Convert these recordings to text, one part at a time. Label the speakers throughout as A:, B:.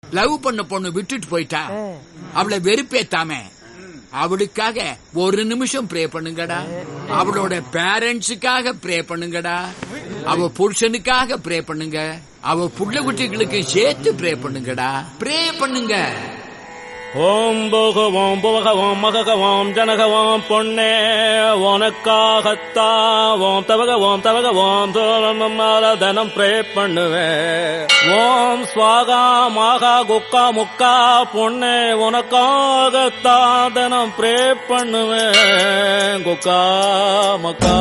A: love பண்ண பொண்ணு விட்டுட்டு போயிட்டா அவளை வெறுப்பேத்தாம அவளுக்காக ஒரு நிமிஷம் ப்ரே பண்ணுங்கடா அவளோட பேரண்ட்ஸுக்காக ப்ரே பண்ணுங்கடா அவ புருஷனுக்காக ப்ரே பண்ணுங்க அவ புள்ள குட்டிகளுக்கு சேர்த்து ப்ரே பண்ணுங்கடா ப்ரே பண்ணுங்க
B: ஓம் போகவோம் புவகவோம் மககவோம் ஜனகவோம் பொன்னே உனக்காகத்தாவோம் தவகவோம் தவகவோம் தனம் ப்ரே பண்ணுவேன் ஓம் ஸ்வாகா மாகா குக்கா முக்கா பொன்னே உனக்காகத்தான் தினம் ப்ரே பண்ணுவேன் குக்கா மக்கா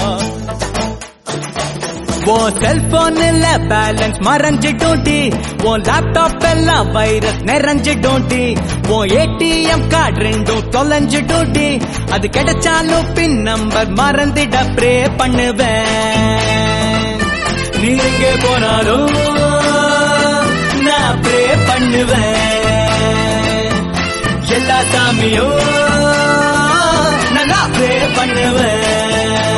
C: உன் செல்போன் இல்ல பேலன்ஸ் மறைஞ்சிட்டோண்டி உன் லேப்டாப் எல்லாம் வைரஸ் நிறைஞ்சிட்டோண்டி உன் ஏடிஎம் கார்டு ரெண்டும் தொலைஞ்சிட்டோண்டி அது கிடைச்சாலும் பின் நம்பர் மறந்துட ப்ரே பண்ணுவேன் நீ எங்கே போனாலும் நான் ப்ரே பண்ணுவேன் எல்லா சாமியும் நல்லா ப்ரே பண்ணுவேன்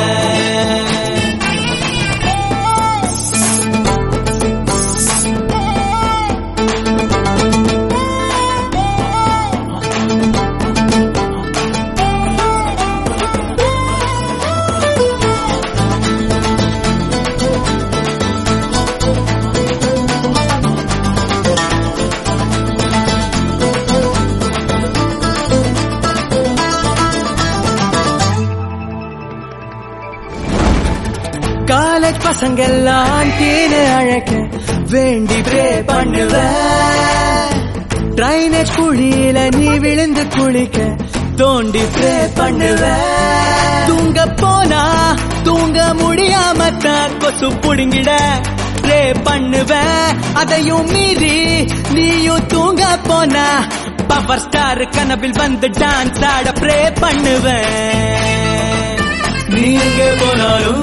C: காலேஜ் பசங்க எல்லாம் டீனு அழைக்க வேண்டி ப்ரே பண்ணுவேன் ட்ரைனேஜ் குழியில நீ விழுந்து குளிக்க தோண்டி ப்ரே பண்ணுவேன் தூங்க போனா தூங்க முடியாம தான் கொசு புடுங்கிட ப்ரே பண்ணுவேன் அதையும் மீறி நீயும் தூங்க போனா பவர் ஸ்டார் கனவில் வந்து டான்ஸ் ஆட ப்ரே பண்ணுவேன் நீ எங்க போனாலும்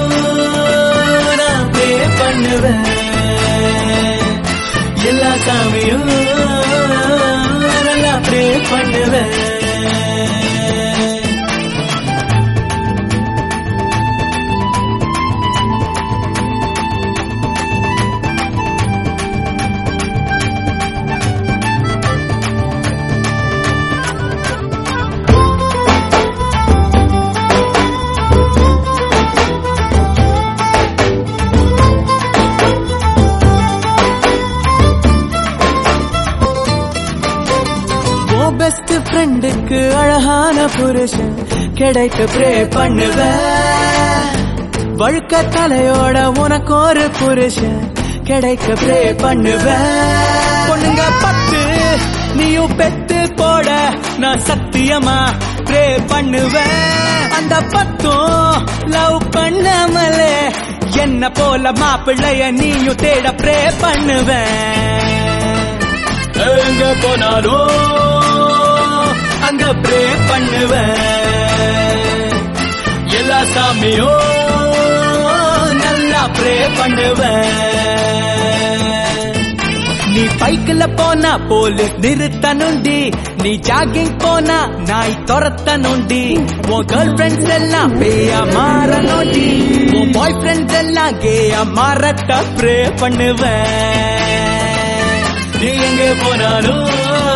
C: நான் ப்ரே பண்ணுவேன் எல்லா சாமியும் நல்லா ப்ரே பண்ணுவேன் உன் பெஸ்ட் ஃப்ரெண்டுக்கு அழகான புருஷன் கிடைக்க ப்ரே பண்ணுவேன் வழுக்க தலையோட உனக்கு ஒரு புருஷன் கிடைக்க ப்ரே பண்ணுவேன் பொண்ணுங்க பத்து நீயும் பெத்து போட நான் சத்தியமா ப்ரே பண்ணுவேன் அந்த பத்தும் லவ் பண்ணாமலே என்ன போல மாப்பிள்ளைய நீயும் தேட ப்ரே பண்ணுவேன் எங்க போனாலும் அங்க ப்ரே பண்ணுவேன் எல்லா சாமியும் நல்லா ப்ரே பண்ணுவேன் நீ பைக்கில் போனா போலீஸ் நிறுத்தணுண்டி நீ ஜாகிங் போனா நாய் துரத்தணுண்டி உன் கேர்ள் ஃபிரெண்ட்ஸ் எல்லாம் பேயா மாறணுண்டி உன் பாய் ஃப்ரெண்ட்ஸ் எல்லாம் கேயா மாறட்ட ப்ரே பண்ணுவேன் நீ எங்க போனாலும்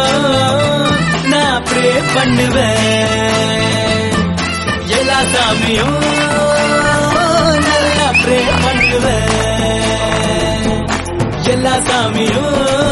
C: நான் ப்ரே பண்ணுவேன் எல்லா சாமியும் நல்லா ப்ரே பண்ணுவேன் எல்லா சாமியும்